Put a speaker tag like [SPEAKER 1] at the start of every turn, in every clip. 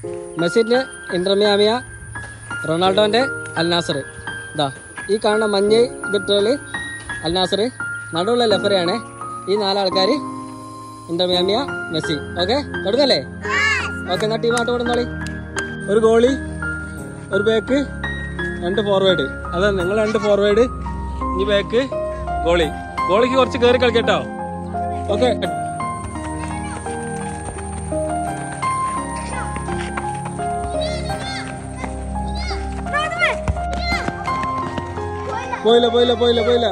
[SPEAKER 1] മെസ്സിൻ്റെ ഇന്റർമിയാമിയ റൊണാൾഡോൻ്റെ Al Nassr ഇതാ ഈ കാണുന്ന മഞ്ഞ ഇതിട്ടാല് അൽനാസർ നടുവുള്ള ലെഫറിയാണ് ഈ നാലാൾക്കാർ ഇന്റർമിയാമിയ മെസ്സി ഓക്കെ തുടങ്ങല്ലേ ഓക്കെ എന്നാ ടീം ആട്ട് കൊടുന്നോളി ഒരു ഗോളി ഒരു ബാക്ക് രണ്ട് ഫോർവേഡ് അതെ നിങ്ങൾ രണ്ട് ഫോർവേഡ് ഈ ബാക്ക് ഗോളി ഗോളിക്ക് കുറച്ച് കയറി കളിക്കട്ടോ ഓക്കെ പോയില്ല പോയില്ല പോയില്ല പോയില്ല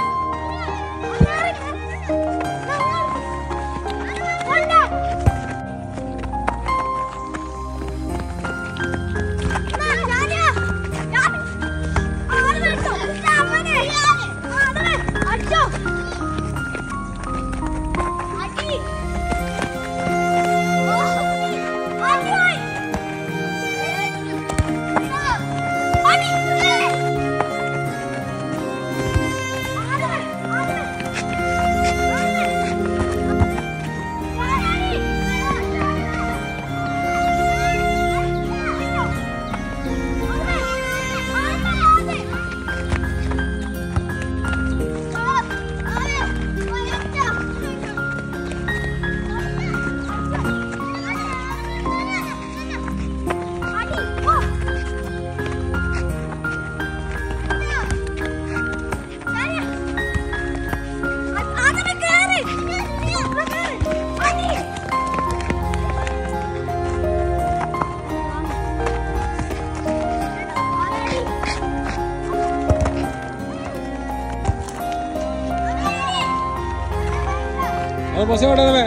[SPEAKER 1] അത് പൊസ കൊണ്ടുവന്നേ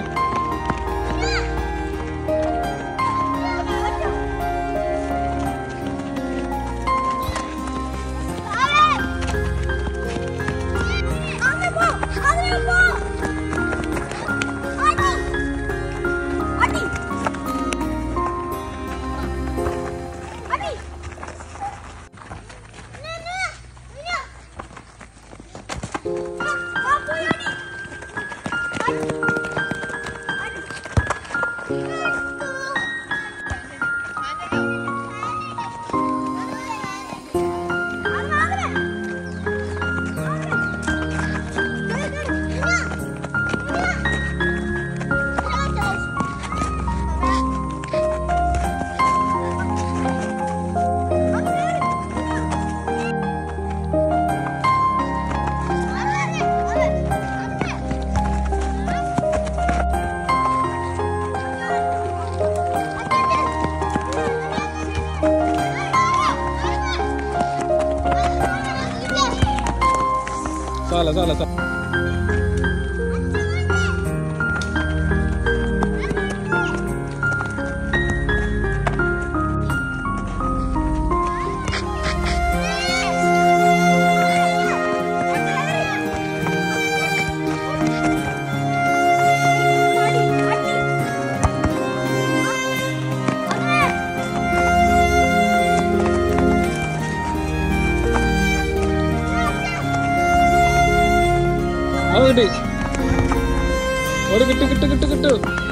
[SPEAKER 1] സാല സാല സാല അത് കിട്ടി ഓട് കിട്ടു കിട്ടു കിട്ടു കിട്ടു